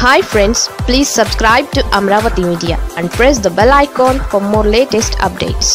hi friends please subscribe to Amaravati media and press the bell icon for more latest updates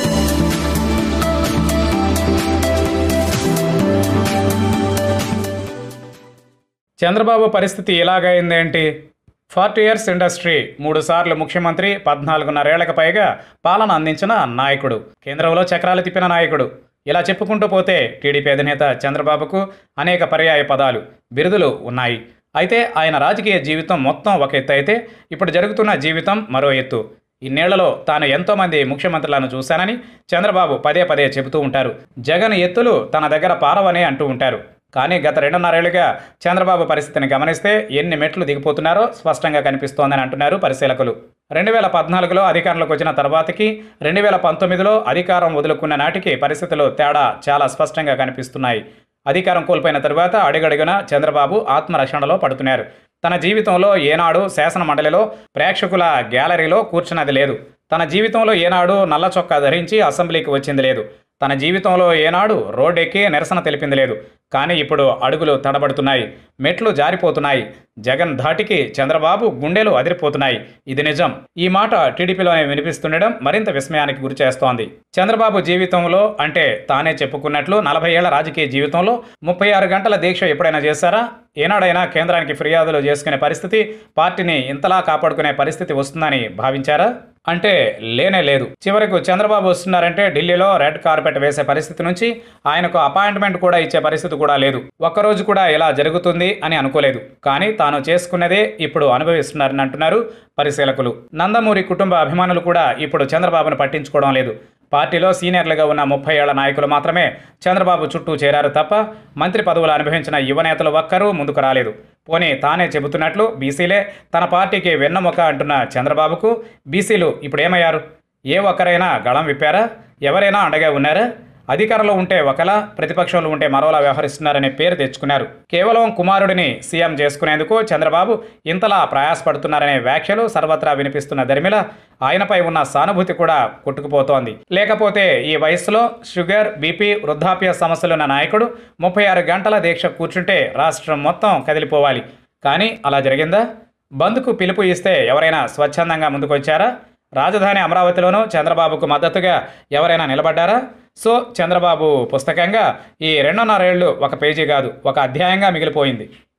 Chandrababu పరిస్థితి ఇలాగైందేంటి forty years industry మూడు సార్లు ముఖ్యమంత్రి పద్నాలుగున్నరేళ్లకు పైగా పాలన అందించిన నాయకుడు కేంద్రంలో చక్రాలు తిప్పిన నాయకుడు ఇలా చెప్పుకుంటూ పోతే టీడీపీ అధినేత చంద్రబాబుకు అనేక పర్యాయ పదాలు బిరుదులు ఉన్నాయి అయితే ఆయన రాజకీయ జీవితం మొత్తం ఒక ఎత్తు అయితే ఇప్పుడు జరుగుతున్న జీవితం మరో ఎత్తు ఇన్నేళ్లలో తాను ఎంతోమంది ముఖ్యమంత్రులను చూశానని చంద్రబాబు పదే పదే చెబుతూ ఉంటారు జగన్ ఎత్తులు తన దగ్గర పారవని అంటూ ఉంటారు కానీ గత రెండున్నరేళ్లుగా చంద్రబాబు పరిస్థితిని గమనిస్తే ఎన్ని మెట్లు దిగిపోతున్నారో స్పష్టంగా కనిపిస్తోందని అంటున్నారు పరిశీలకులు రెండు వేల పద్నాలుగులో అధికారంలోకి వచ్చిన తర్వాతకి రెండు వేల పంతొమ్మిదిలో అధికారం వదులుకున్న నాటికి పరిస్థితులు తేడా చాలా స్పష్టంగా కనిపిస్తున్నాయి అధికారం కోల్పోయిన తరువాత అడుగడుగున చంద్రబాబు ఆత్మరక్షణలో పడుతున్నారు తన జీవితంలో ఏనాడు శాసన మండలిలో ప్రేక్షకుల గ్యాలరీలో కూర్చున్నది లేదు తన జీవితంలో ఏనాడు నల్ల చొక్కా ధరించి అసెంబ్లీకి వచ్చింది లేదు తన జీవితంలో ఏనాడు రోడ్డెక్కి నిరసన తెలిపింది లేదు కానీ ఇప్పుడు అడుగులు తడబడుతున్నాయి మెట్లు జారిపోతున్నాయి జగన్ ధాటికి చంద్రబాబు గుండెలు అదిరిపోతున్నాయి ఇది నిజం ఈ మాట టీడీపీలోనే వినిపిస్తుండడం మరింత విస్మయానికి గురి చేస్తోంది చంద్రబాబు జీవితంలో అంటే తానే చెప్పుకున్నట్లు నలభై ఏళ్ల రాజకీయ జీవితంలో ముప్పై ఆరు గంటల దీక్ష ఎప్పుడైనా చేశారా ఏనాడైనా కేంద్రానికి ఫిర్యాదులు చేసుకునే పరిస్థితి పార్టీని ఇంతలా కాపాడుకునే పరిస్థితి వస్తుందని భావించారా అంటే లేనే లేదు చివరకు చంద్రబాబు వస్తున్నారంటే ఢిల్లీలో రెడ్ కార్పెట్ వేసే పరిస్థితి నుంచి ఆయనకు అపాయింట్మెంట్ కూడా ఇచ్చే పరిస్థితి కూడా లేదు ఒక్కరోజు కూడా ఇలా జరుగుతుంది అని అనుకోలేదు కానీ తాను చేసుకున్నదే ఇప్పుడు అనుభవిస్తున్నారని అంటున్నారు పరిశీలకులు నందమూరి కుటుంబ అభిమానులు కూడా ఇప్పుడు చంద్రబాబును పట్టించుకోవడం లేదు పార్టీలో సీనియర్లుగా ఉన్న ముప్పై ఏళ్ల నాయకులు మాత్రమే చంద్రబాబు చుట్టూ చేరారు తప్ప మంత్రి పదవులు అనుభవించిన యువనేతలు ఒక్కరూ ముందుకు రాలేదు పోనీ తానే చెబుతున్నట్లు బీసీలే తన పార్టీకి వెన్నముక అంటున్న చంద్రబాబుకు బీసీలు ఇప్పుడు ఏమయ్యారు ఏ ఒక్కరైనా గళం విప్పారా ఎవరైనా అండగా ఉన్నారా అధికారంలో ఉంటే ఒకలా ప్రతిపక్షంలో ఉంటే మరోలా వ్యవహరిస్తున్నారనే పేరు తెచ్చుకున్నారు కేవలం కుమారుడిని సీఎం చేసుకునేందుకు చంద్రబాబు ఇంతలా ప్రయాసపడుతున్నారనే వ్యాఖ్యలు సర్వత్రా వినిపిస్తున్న దరిమిల ఆయనపై ఉన్న సానుభూతి కూడా కొట్టుకుపోతోంది లేకపోతే ఈ వయసులో షుగర్ బీపీ వృద్ధాప్య సమస్యలున్న నాయకుడు ముప్పై ఆరు గంటల దీక్ష కూర్చుంటే రాష్ట్రం మొత్తం కదిలిపోవాలి కానీ అలా జరిగిందా బంద్కు పిలుపు ఇస్తే ఎవరైనా స్వచ్ఛందంగా ముందుకొచ్చారా రాజధాని అమరావతిలోనూ చంద్రబాబుకు మద్దతుగా ఎవరైనా నిలబడ్డారా సో చంద్రబాబు పుస్తకంగా ఈ రెండున్నరేళ్లు ఒక పేజీ కాదు ఒక అధ్యాయంగా మిగిలిపోయింది